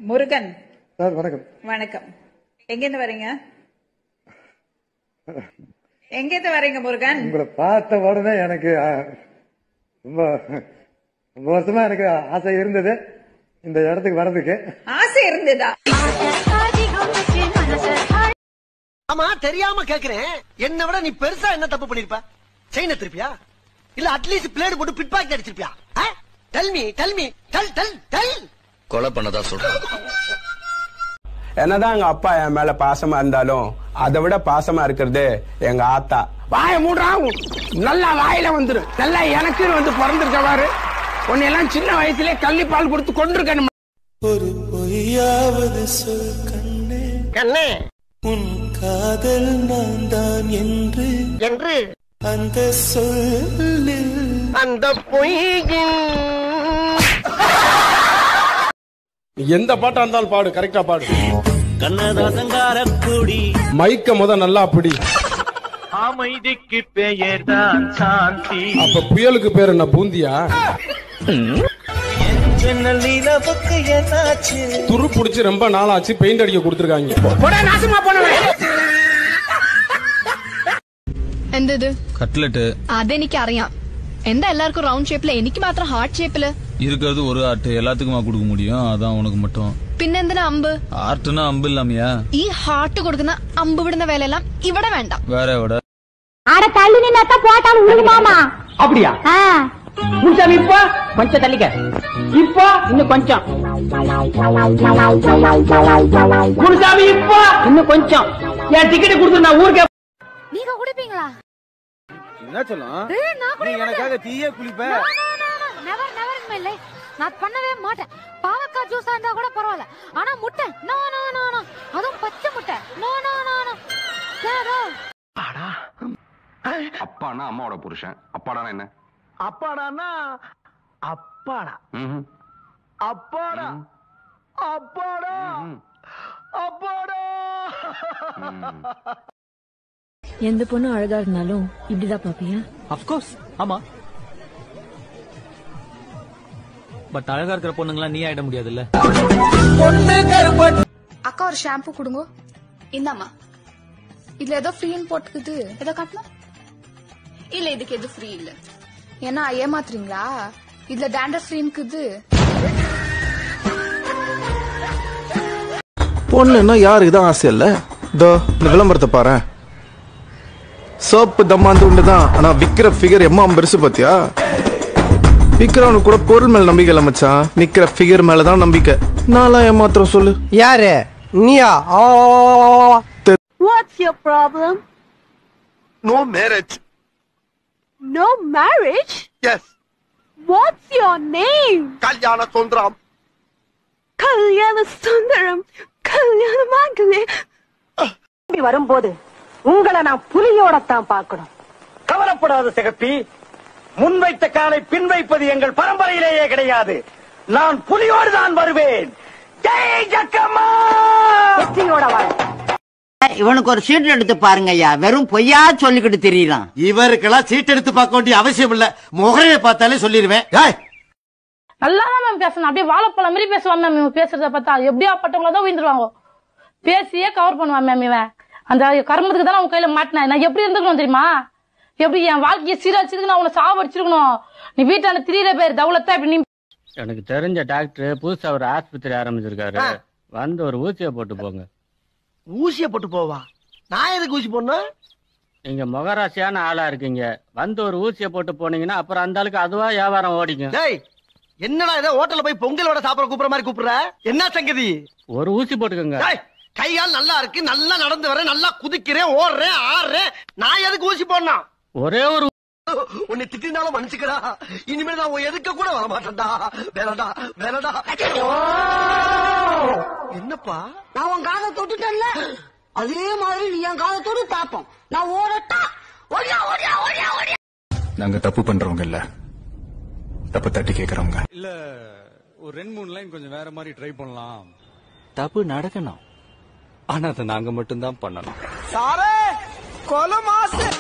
Murugan sir வணக்கம் வணக்கம் எங்கேருந்து வரீங்க எங்கேருந்து வரீங்க முருகன் உங்களை பார்த்த உடனே எனக்கு ஆ, ரொம்ப ரொம்ப வருஷமா எனக்கு ஆசை இருந்தது இந்த இடத்துக்கு வர்றதுக்கு ஆசை இருந்ததா ஆமா தெரியாம கேக்குறேன் என்ன விட நீ பெருசா என்ன தப்பு பண்ணிருப்ப செயின திருப்பியா இல்ல அட்லீஸ்ட் பிளேடு போட்டு பிட் பாக்கெட் அடிச்சிருப்பியா tell me tell me tell tell tell கொலை பண்ணதா சொல்றேன் என்னதான் எங்க அப்பா என் மேல பாசமா இருந்தாலும் அதை விட பாசமா இருக்கிறது எங்க ஆத்தா வாய மூடுறா நல்லா வாயில வந்துரும் நல்லா எனக்கு வந்து பிறந்திருக்க பாரு உன்னையெல்லாம் சின்ன வயசுலயே கள்ளி பால் கொடுத்து கொண்டிருக்கணும் ஒரு பொய்யாவது சொல் கண்ணே கண்ணே உன் காதல் நான் தான் என்று என்று அந்த சொல்லில் அந்த பொய்யின் எந்த பாட்டா இருந்தாலும் பாடு கரெக்டா பாடு கண்ணதாசங்காரக்குடி மைக்க முத நல்லா அப்படி அமைதிக்கு பெயர்தான் சாந்தி அப்ப புயலுக்கு பேர் என்ன பூந்தியா ஜன்னல் நிலவுக்கு என்னாச்சு துரு புடிச்சு ரொம்ப நாளாச்சு பெயிண்ட் அடிக்க கொடுத்துருக்காங்க நாசமா போனவன் എന്തത് கட்லெட்டு അതെനിക്കറിയാം എന്താ എല്ലാവർക്കും റൗണ്ട് ഷേപ്പില് എനിക്ക് മാത്രം ഹാർട്ട് ഷേപ്പില് இருக்கிறது ஒரு ஆட்டு எல்லாத்துக்குமா கொடுக்க முடியும் அதான் உனக்கு மட்டும் പിന്നെന്തിനാ അമ്പ് ஆர்ட்னா அம்பு இல்லாமையா ഈ ഹാർട്ട് കൊടുക്കുന്ന അമ്പ് വിടുന്ന വേലയെല്ലാം ഇവിടെ വേണ്ട வேற விட அட தள்ளி நின்னாத்தா போட்டாலும் விழுமாமா அப்படியா முன்சாமி இப்போ கொஞ்சம் தள்ளிக்க இப்போ இன்னும் கொஞ்சம் முன்சாமி இப்போ இன்னும் கொஞ்சம் என் டிக்கெட் கொடுத்து நான் ஊருக்கு நீங்க குடிப்பீங்களா என்ன சொல்லும் நீ எனக்காக தீயே குளிப்ப நெவர் நெவர் இல்லை நான் பண்ணவே மாட்டேன் பாவக்காய் ஜூஸா இருந்தா கூட பரவாயில்ல ஆனா முட்டை நோ நோ நோ நோ அதுவும் பச்சை முட்டை நோ நோ நோ நோ அப்பானா அம்மாவோட புருஷன் அப்பாடானா என்ன அப்பாடானா அப்பாடா ம்ஹும். அப்பாடா அப்பாடா அப்பாடா எந்த பொண்ணு அழகா இருந்தாலும் இப்படிதான் பாப்பியா அப்கோர்ஸ் ஆமா பட் அழகா இருக்கிற பொண்ணுங்களா நீ ஆயிட முடியாதுல்ல அக்கா ஒரு ஷாம்பு கொடுங்க இந்தாம்மா இதுல ஏதோ ஃப்ரீன்னு போட்டுக்குது ஏதோ காட்டணும் இல்ல இதுக்கு எது ஃப்ரீ இல்ல ஏன்னா ஏமாத்துறீங்களா இதுல டேண்டர் ஃப்ரீன்க்குது பொண்ணுன்னா யாருக்கு தான் ஆசை இல்ல இதோ இந்த விளம்பரத்தை பாரு சோப்பு தம்மாந்து உண்டு தான் ஆனா விக்கிற ஃபிகர் எம்மா பெருசு பாத்தியா விக்கிறவனுக்கு கூட பொருள் மேல நம்பிக்கை இல்ல மச்சான் நிக்கிற ஃபிகர் மேல தான் நம்பிக்கை நான்லாம் ஏமாத்திரம் சொல்லு யாரு நீயா What's your problem? No marriage No marriage? Yes What's your name? கல்யாண சுந்தரம் கல்யாண சுந்தரம் கல்யாண மங்களே வரும்போது உங்களை நான் புலியோடத்தான் பார்க்கணும் கவலைப்படாத சிகப்பி முன்வைத்த காலை பின் வைப்பது எங்கள் பரம்பரையிலேயே கிடையாது நான் புலியோடு தான் வருவேன் ஜெய் ஜக்கம்மா வெற்றியோட வர இவனுக்கு ஒரு சீட் எடுத்து பாருங்க ஐயா வெறும் பொய்யா சொல்லிக்கிட்டு தெரியலாம் இவருக்கெல்லாம் சீட் எடுத்து பார்க்க வேண்டிய அவசியம் இல்ல முகரையை பார்த்தாலே சொல்லிடுவேன் நல்லா தான் மேம் பேசணும் அப்படியே வாழைப்பழம் மாதிரி பேசுவான் மேம் இவன் பேசுறத பார்த்தா எப்படியா பட்டவங்கள தான் உயிர்ந்துருவாங்க பேசியே கவர் பண்ணுவான் மேம் இவன் அந்த கர்மத்துக்கு தான் அவன் கையில மாட்டினேன் நான் எப்படி இருந்துக்கணும் தெரியுமா எப்படி என் வாழ்க்கையை சீரழிச்சிருக்கு நான் உன்னை சாவடிச்சிருக்கணும் நீ வீட்டாண்ட திரியிற பேர் தவுலத்தா இப்படி நீ எனக்கு தெரிஞ்ச டாக்டர் புதுசா ஒரு ஆஸ்பத்திரி ஆரம்பிச்சிருக்காரு வந்து ஒரு ஊசியை போட்டு போங்க ஊசிய போட்டு போவா நான் எதுக்கு ஊசி போடணும் நீங்க முகராசியான ஆளா இருக்கீங்க வந்து ஒரு ஊசியை போட்டு போனீங்கன்னா அப்புறம் அந்த ஆளுக்கு அதுவா வியாபாரம் ஓடிக்கும் டேய் என்னடா ஏதோ ஹோட்டல்ல போய் பொங்கலோட சாப்பிட கூப்பிடுற மாதிரி கூப்பிடுற என்ன சங்கதி ஒரு ஊசி போட்டுக்கோங்க டேய் கையால் நல்லா இருக்கு நல்லா நடந்து வரேன் நல்லா குதிக்கிறேன் ஓடுறேன் ஆடுறேன் நான் எதுக்கு ஊசி போடணும் ஒரே ஒரு உன்னை திட்டினாலும் மன்னிச்சுக்கடா இனிமேல் நான் உன் எதுக்க கூட வர மாட்டேன்டா வேணடா வேணடா என்னப்பா நான் உன் காதை தொட்டுட்டேன்ல அதே மாதிரி நீ என் காதை தொட்டு தாப்போம் நான் ஓடட்டா ஓடியா ஓடியா ஓடியா ஓடியா நாங்க தப்பு பண்றவங்க இல்ல தப்பு தட்டி கேக்குறவங்க இல்ல ஒரு ரெண்டு மூணு லைன் கொஞ்சம் வேற மாதிரி ட்ரை பண்ணலாம் தப்பு நடக்கணும் ஆனா அதை நாங்க மட்டும்தான் பண்ணணும் சாரே கொலை மாசு